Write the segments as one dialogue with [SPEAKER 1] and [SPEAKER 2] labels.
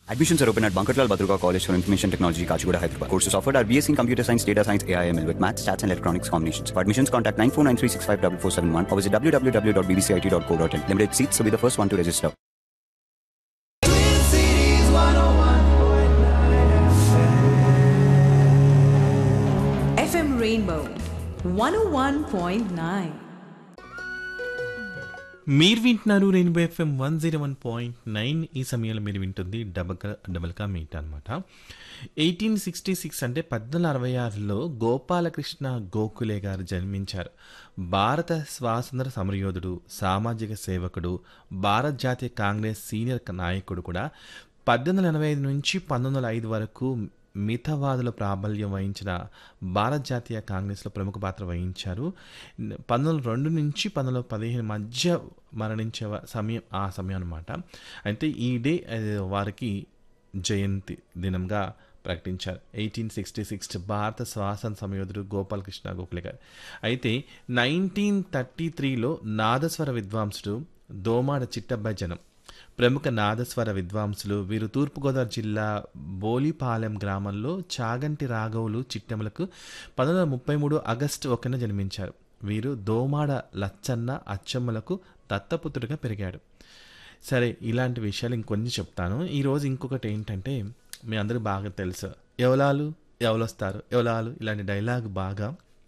[SPEAKER 1] Admissions are open at Bankarlal Badruga College for Information Technology, Kachigura, Hyderabad. Courses offered are BSc in Computer Science, Data Science, AIML with Maths, Stats and Electronics combinations. For admissions, contact 9493654471 or visit www.bbcit.co.in. Limited seats, so be the first one to register.
[SPEAKER 2] FM Rainbow 101.9.
[SPEAKER 3] మీరు వింటున్నారు Rainbow FM one zero one point nine ఈ సమయంలో మీరు వింటుంది double double కా మీట్ అనమాట eighteen sixty six అంటే పద్నాలుగు అరవై ఆరులో గోపాలకృష్ణ గోఖలే గారు జన్మించారు భారత స్వాతంత్ర సమరయోధుడు సామాజిక సేవకుడు భారత జాతీయ కాంగ్రెస్ సీనియర్ నాయకుడు కూడా పద్దెనిమిది వందల ఎనభై ఐదు నుంచి పంతొమ్మిది వందల ఐదు వరకు మితవాదుల ప్రాబల్యం వహించిన భారత జాతీయ కాంగ్రెస్లో ప్రముఖ పాత్ర వహించారు పంతొమ్మిది వందల రెండు నుంచి పంతొమ్మిది వందల పదిహేను మధ్య మరణించే వ- సమయం ఆ సమయం అనమాట అయితే ఈ డే ఆ, వారికి జయంతి దినంగా ప్రకటించారు ఎయిటీన్ సిక్స్టీ సిక్స్ భారత స్వాతంత్ర సమయోధుడు గోపాలకృష్ణ గోఖలే గారు అయితే నైన్టీన్ థర్టీ త్రీలో నాదస్వర విద్వాంసుడు దోమాడ చిట్టబ్బాయి జనం ప్రముఖ నాదస్వర విద్వాంసులు వీరు తూర్పుగోదావరి జిల్లా బోలిపాలెం గ్రామంలో చాగంటి రాఘవులు చిట్టెమలకు పంతొమ్మిది వందల ముప్పై మూడు ఆగస్టు ఒకన జన్మించారు వీరు దోమాడ లచ్చన్న అచ్చమ్మలకు దత్తపుత్రుడిగా పెరిగాడు సరే ఇలాంటి విషయాలు ఇంకొన్ని చెప్తాను ఈరోజు ఇంకొకటి ఏంటంటే మీ అందరికీ బాగా తెలుసు ఎవలాలు ఎవలొస్తారు ఎవలాలు ఇలాంటి డైలాగ్ బాగా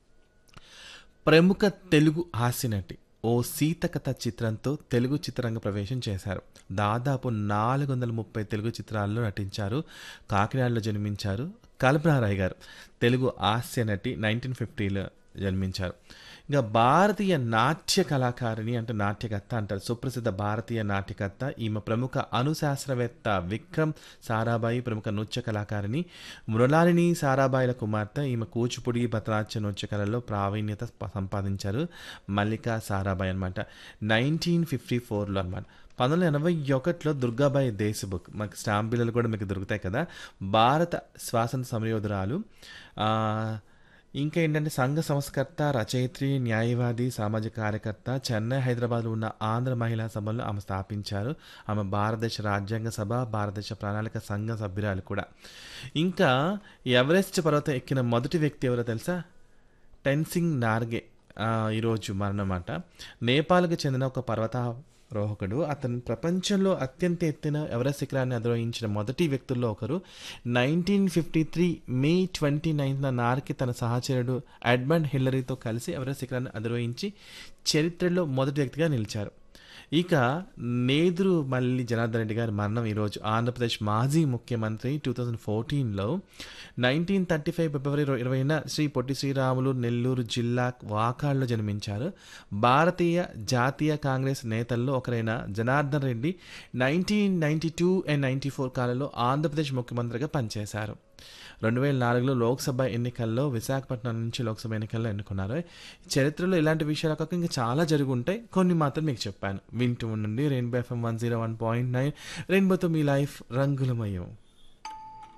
[SPEAKER 3] ప్రముఖ తెలుగు హాస్యనటి ఓ సీతకథ చిత్రంతో తెలుగు చిత్రంగ ప్రవేశం చేశారు దాదాపు నాలుగు వందల ముప్పై తెలుగు చిత్రాల్లో నటించారు కాకినాడలో జన్మించారు కల్పనారాయ్ గారు తెలుగు హాస్య నటి నైన్టీన్ ఫిఫ్టీలో జన్మించారు ఇంకా భారతీయ నాట్య కళాకారిణి అంటే నాట్యకర్త అంటారు సుప్రసిద్ధ భారతీయ నాట్యకర్త ఈమె ప్రముఖ అణుశాస్త్రవేత్త విక్రమ్ సారాభాయి ప్రముఖ నృత్య కళాకారిణి మృణాలిని సారాభాయిల కుమార్తె ఈమె కూచిపూడి భరతనాట్య నృత్య కళల్లో ప్రావీణ్యత ప- సంపాదించారు మల్లికా సారాభాయ్ అనమాట నైన్టీన్ ఫిఫ్టీ ఫోర్లో అనమాట పంతొమ్మిది వందల ఎనభై ఒకటిలో దుర్గాబాయి దేశబుక్ మనకి స్టాంప్ బిల్లలు కూడా మీకు దొరుకుతాయి కదా భారత స్వాతంత్ర సమరయోధురాలు ఆ, ఇంకా ఏంటంటే సంఘ సంస్కర్త రచయిత్రి న్యాయవాది సామాజిక కార్యకర్త చెన్నై హైదరాబాద్లో ఉన్న ఆంధ్ర మహిళా సభలను ఆమె స్థాపించారు ఆమె భారతదేశ రాజ్యాంగ సభ భారతదేశ ప్రణాళిక సంఘ సభ్యురాలు కూడా ఇంకా ఎవరెస్ట్ పర్వతం ఎక్కిన మొదటి వ్యక్తి ఎవరో తెలుసా టెన్సింగ్ నార్గే ఆ, ఈరోజు మరణమాట నేపాల్కు చెందిన ఒక పర్వతారోహకుడు అతను ప్రపంచంలో అత్యంత ఎత్తైన ఎవరెస్ట్ శిఖరాన్ని అధిరోహించిన మొదటి వ్యక్తుల్లో ఒకరు nineteen fifty three May twenty నైన్త్న నార్కి తన సహచరుడు అడ్మండ్ హిల్లరీతో కలిసి ఎవరెస్ట్ శిఖరాన్ని అధిరోహించి చరిత్రలో మొదటి వ్యక్తిగా నిలిచారు ఇక నేదురు మల్లి జనార్దన్ రెడ్డి గారి మరణం ఈరోజు ఆంధ్రప్రదేశ్ మాజీ ముఖ్యమంత్రి టూ థౌజండ్ ఫోర్టీన్లో నైన్టీన్ థర్టీ ఫైవ్ ఫిబ్రవరి ఇరవైన శ్రీ పొట్టి శ్రీరాములు నెల్లూరు జిల్లా వాకాడ్లో జన్మించారు భారతీయ జాతీయ కాంగ్రెస్ నేతల్లో ఒకరైన Janardhan Reddy nineteen ninety two and ninety four కాలంలో ఆంధ్రప్రదేశ్ ముఖ్యమంత్రిగా పనిచేశారు రెండు వేల నాలుగులో లోక్సభ ఎన్నికల్లో విశాఖపట్నం నుంచి లోక్సభ ఎన్నికల్లో ఎన్నుకున్నారు చరిత్రలో ఇలాంటి విషయాలు కాక ఇంకా చాలా జరిగి ఉంటాయి కొన్ని మాత్రం మీకు చెప్పాను వింటూ ఉండండి Rainbow FM one zero one point nine రెయిన్బోతో మీ లైఫ్ రంగులమయం